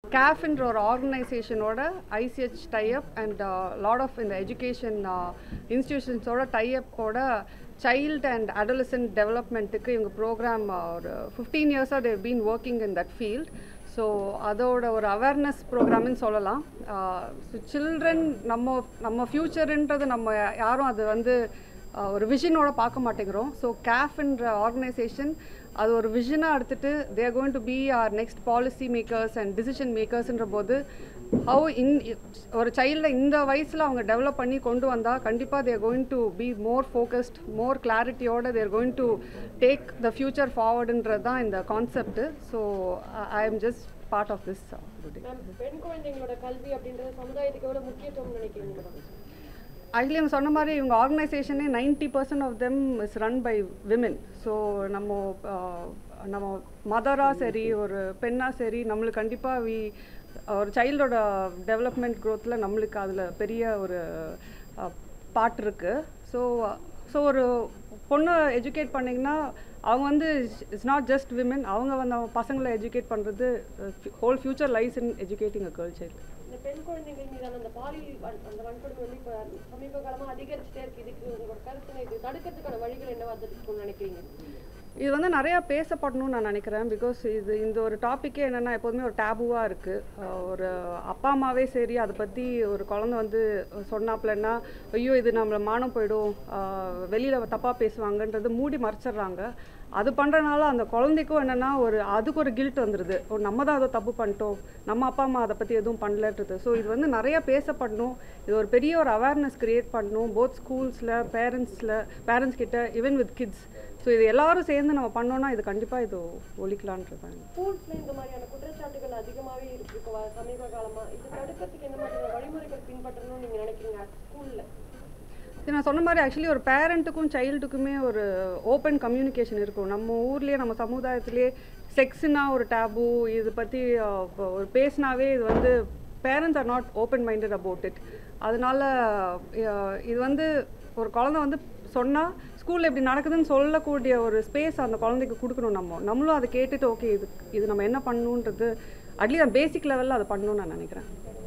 கேஃப்ன்ற ஒரு ஆர்கனைசேஷனோட ICH tie up and lot of இந்த எஜுகேஷன் இன்ஸ்டிடியூஷன்ஸோட டைஅப்போட சைல்ட் அண்ட் அடலசன்ட் டெவலப்மெண்ட்டுக்கு இவங்க ப்ரோக்ராம் ஒரு ஃபிஃப்டீன் இயர்ஸாக they've been working in that field so அதோட ஒரு அவேர்னஸ் ப்ரோக்ராம்னு சொல்லலாம் ஸோ சில்ட்ரன் நம்ம நம்ம ஃப்யூச்சருன்றது நம்ம யாரும் அது வந்து ஆஹ், ஒரு விஷனோட பார்க்க மாட்டேங்கிறோம் ஸோ கேஃப்ன்ற ஆர்கனைசேஷன் அது ஒரு விஷனாக எடுத்துட்டு they are going to be are next policy makers and decision மேக்கர்ஸ்ன்ற போது ஹவு இன் ஒரு சைல்டை இந்த வயசில் அவங்க டெவலப் பண்ணி கொண்டு வந்தால் கண்டிப்பாக there going to be more focused more கிளாரிட்டியோட there going to take the future ஃபார்வர்டுன்றது தான் இந்த concept so I am just part of this ma'am பெண் குழந்தைங்களோட கல்வி அப்படின்றது சமுதாயத்துக்கு எவ்வளவு முக்கியத்துவம் நினைக்கிறீங்க மேடம் ஆக்சுவலி அவங்க சொன்ன மாதிரி இவங்க ஆர்கனைசேஷனே ninety percent of them is run by women so நம்ம ஆஹ், நம்ம மதராக சரி ஒரு பெண்ணாக சரி நம்மளுக்கு கண்டிப்பாக வி ஒரு சைல்டோட டெவலப்மெண்ட் க்ரோத்தில் நம்மளுக்கு அதில் பெரிய ஒரு பாட்டு இருக்குது ஸோ ஸோ ஒரு பொண்ணை எஜுகேட் பண்ணிங்கன்னா அவங்க வந்து இட்ஸ் நாட் ஜஸ்ட் விமென் அவங்க வந்து அவங்க பசங்களை எஜுகேட் பண்ணுறது whole future lies in educating a girl child இந்த பெண் குழந்தைகள் மீதான அந்த பாலியல் வன்- அந்த வன்கொடுமை வந்து இப்போ சமீப காலமா அதிகரிச்சுட்டே இருக்கு இதுக்கு உங்களோட கருத்து இது தடுக்கிறதுக்கான வழிகள் என்னவா இருக்கும்னு நினைக்கிறீங்க இது வந்து நிறையா பேசப்படணும்னு நான் நினைக்கிறேன் பிகாஸ் இது இந்த ஒரு டாப்பிக்கே என்னென்னா எப்போதுமே ஒரு டேபுவாக இருக்குது ஒரு அப்பா அம்மாவே சரி அதை பற்றி ஒரு குழந்தை வந்து சொன்னாப்புலன்னா ஐயோ இது நம்மளை மானம் போயிடும் வெளியில் தப்பாக பேசுவாங்கன்றது மூடி மறைச்சிடுறாங்க அது பண்ணுறனால அந்த குழந்தைக்கும் என்னென்னா ஒரு அதுக்கு ஒரு கில்ட் வந்துடுது ஒரு நம்ம தான் அதை தப்பு பண்ணிட்டோம் நம்ம அப்பா அம்மா அதை பற்றி எதுவும் பண்ணலன்றது ஸோ இது வந்து நிறைய பேசப்படணும் இது ஒரு பெரிய ஒரு அவேர்னஸ் கிரியேட் பண்ணணும் போத் ஸ்கூல்ஸில் பேரண்ட்ஸில் பேரண்ட்ஸ் கிட்ட ஈவன் வித் கிட்ஸ் ஸோ இது எல்லாரும் சேர்ந்து நம்ம பண்ணோம்னா இது கண்டிப்பாக இது ஒழிக்கலான்றது ஸ்கூல்ஸ்ல இந்த மாதிரியான குற்றச்சாட்டுகள் அதிகமாவே இருக்கு இப்போ வ- சமீப காலமா இது தடுக்கிறதுக்கு என்ன மாதிரியான வழிமுறைகள் பின்பற்றணும்னு நீங்க நினைக்கிறீங்க ஸ்கூல்ல இது நான் சொன்ன மாதிரி ஆக்சுவலி ஒரு பேரண்ட்டுக்கும் சைல்டுக்குமே ஒரு ஓப்பன் கம்யூனிகேஷன் இருக்கும் நம்ம ஊர்லேயே நம்ம சமுதாயத்திலேயே செக்ஸ்னா ஒரு டேபு இது பற்றி ஒரு பேசினாவே இது வந்து parents are not open minded about it அதனால அஹ், இது வந்து ஒரு குழந்தை வந்து சொன்னால் ஸ்கூலில் இப்படி நடக்குதுன்னு சொல்லக்கூடிய ஒரு ஸ்பேஸ் அந்த குழந்தைக்கு கொடுக்கணும் நம்ம நம்மளும் அதை கேட்டுட்டு ஓகே இது இது நம்ம என்ன பண்ணணுன்றது அட்லீஸ்ட் பேசிக் லெவலில் அதை பண்ணணும்னு நான் நினைக்கிறேன்